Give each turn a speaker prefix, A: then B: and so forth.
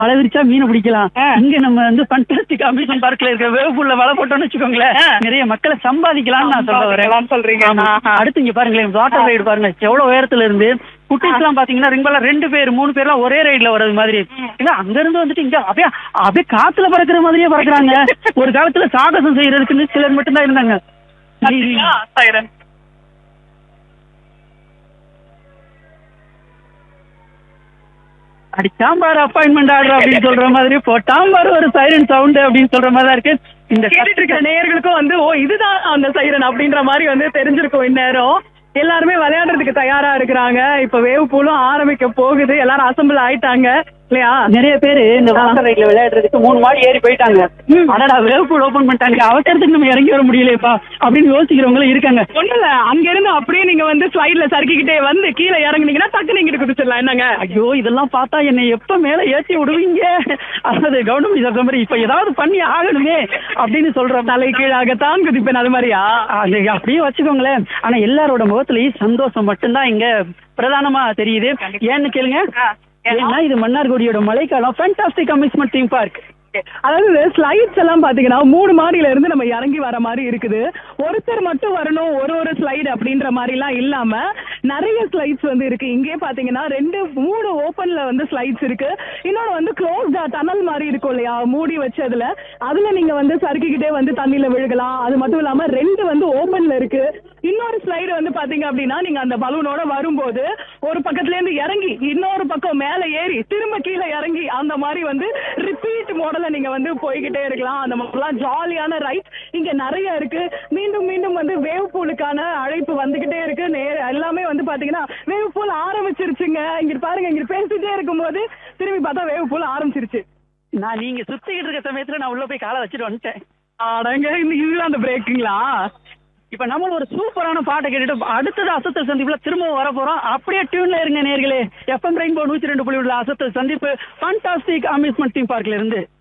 A: வலை விரிச்சா மீனை பிடிக்கலாம்
B: ஆ.
A: இங்க நம்ம வந்து ஃபண்டாஸ்டிக் அம்யூஸ்மெண்ட் பார்க்ல இருக்கிற வேவ்பூல்ல வலை போட்டோம்னு வச்சுக்கோங்களேன்
B: ஆ.
A: நிறைய மக்களை சம்பாதிக்கலாம்னு நான் சொல்ல வரேன்
B: சம்பாதிக்கலாம்னு சொல்றீங்க.
A: ஆமா.
B: ஆஹா.
A: அடுத்து இங்க பாருங்களேன் வாட்டர் ரைடு பாருங்க எவ்வளவு உயரத்துல இருந்து குட்டீஸ் எல்லாம் பாத்தீங்கன்னா ரிங்கெல்லாம் ரெண்டு பேர் மூணு பேர்லாம் ஒரே ரைட்ல வர்றது மாதிரி இல்ல அங்க இருந்து வந்துட்டு இங்க அப்படியே அப்படியே காத்துல பறக்குற மாதிரியே பறக்குறாங்க ஒரு காலத்துல சாகசம் செய்யறதுக்குன்னு சிலர் மட்டும்தான் இருந்தாங்க
B: பாத்தீங்களா? siren.
A: அடிச்சாம்பார் அப்பாயின்மெண்ட் ஆர்டர் அப்படின்னு சொல்ற மாதிரி போட்டாம்பார் ஒரு சைரன் சவுண்ட் அப்படின்னு சொல்ற மாதிரி தான் இருக்கு இந்த
B: கேட்டுட்டு இருக்கிற நேயர்களுக்கும் வந்து ஓ இதுதான் அந்த சைரன் அப்படின்ற மாதிரி வந்து தெரிஞ்சிருக்கும் இந்நேரம் எல்லாருமே விளையாடுறதுக்கு தயாரா இருக்கிறாங்க இப்ப வேவ் பூலும் ஆரம்பிக்க போகுது எல்லாரும் அசம்பிள் ஆயிட்டாங்க இல்லையா
A: நிறைய பேரு இந்த வாட்டர் ரைட்ல விளையாடுறதுக்கு மூணு மாடி ஏறி போயிட்டாங்க அடடா வேவ் பூல் ஓபன் பண்ணிட்டாங்க அவசரத்துக்கு நம்ம இறங்கி வர முடியலையேப்பா அப்படின்னு யோசிக்கிறவங்களும் இருக்காங்க
B: ஒண்ணு இல்ல அங்க இருந்து அப்படியே நீங்க வந்து ஸ்லைட்ல சறுக்கிக்கிட்டே வந்து கீழே இறங்குனீங்கன்னா டக்குனு இங்கிட்டு குதிச்சிடலாம் என்னங்க
A: ஐயோ இதெல்லாம் பார்த்தா என்னை எப்ப மேல ஏற்றி விடுவீங்க அதாவது கவர்மெண்ட் சொல்ற மாதிரி இப்ப ஏதாவது பண்ணி ஆகணுமே அப்படின்னு சொல்ற
B: தலை கீழாகத்தான் குதிப்பேன் அது மாதிரியா
A: அது அப்படியே வச்சுக்கோங்களேன் ஆனா எல்லாரோட முகத்திலயும் சந்தோஷம் மட்டும்தான் இங்க பிரதானமா தெரியுது ஏன்னு கேளுங்க
B: ஆ, ஏன்னா?
A: ஏன்னா இது மன்னார்குடியோட மழைக்காலம் ஃபேண்டாஸ்டிக் அம்யூஸ்மெண்ட் தீம் பார்க்
B: அதாவது ஸ்லைட்ஸ் எல்லாம் பாத்தீங்கன்னா மூணு மாடியில இருந்து நம்ம இறங்கி வர மாதிரி இருக்குது ஒருத்தர் மட்டும் வரணும் ஒரு ஒரு ஸ்லைடு அப்படின்ற மாதிரி எல்லாம் இல்லாம நிறைய ஸ்லைட்ஸ் வந்து இருக்கு இங்கே பாத்தீங்கன்னா ரெண்டு மூணு ஓப்பன்ல வந்து ஸ்லைட்ஸ் இருக்கு இன்னொன்னு வந்து க்ளோஸ்டா டனல் மாதிரி இருக்கும் இல்லையா மூடி வச்சதுல அதுல நீங்க வந்து சறுக்கிக்கிட்டே வந்து தண்ணியில விழுகலாம் அது மட்டும் இல்லாம ரெண்டு வந்து ஓப்பன்ல இருக்கு இன்னொரு ஸ்லைடு வந்து பாத்தீங்க அப்படின்னா நீங்க அந்த பலூனோட வரும்போது ஒரு பக்கத்துல இருந்து இறங்கி இன்னொரு பக்கம் மேல ஏறி திரும்ப கீழே இறங்கி அந்த மாதிரி வந்து ரிப்பீட் மாடல்ல நீங்க வந்து போய்கிட்டே இருக்கலாம் அந்த மாதிரிலாம் ஜாலியான ரைட் இங்க நிறைய இருக்கு மீண்டும் மீண்டும் வந்து வேவ் பூலுக்கான அழைப்பு வந்துகிட்டே இருக்கு நேர எல்லாமே வந்து பாத்தீங்கன்னா வேவ் பூல் ஆரம்பிச்சிருச்சுங்க இங்க பாருங்க இங்க பேசிட்டே இருக்கும்போது திரும்பி பார்த்தா வேவ் பூல் ஆரம்பிச்சிருச்சு
A: நான் நீங்க சுத்திக்கிட்டு இருக்க சமயத்துல நான் உள்ள போய் காலை வச்சுட்டு வந்துட்டேன்
B: அடங்க இந்த இதுதான் அந்த பிரேக்குங்களா
A: இப்ப நம்ம ஒரு சூப்பரான பாட்டை கேட்டுட்டு அடுத்தது அசத்தல் சந்திப்புல திரும்பவும் வர போறோம் அப்படியே டியூன்ல இருங்க நேர்களே எஃப்எம் ரெயின்போ நூத்தி ரெண்டு புள்ளி உள்ள அசத்தல் சந்திப்பு ஃபண்டாஸ்டிக் அம்யூஸ்மெண்ட் தீம் பார்க்ல இருந்து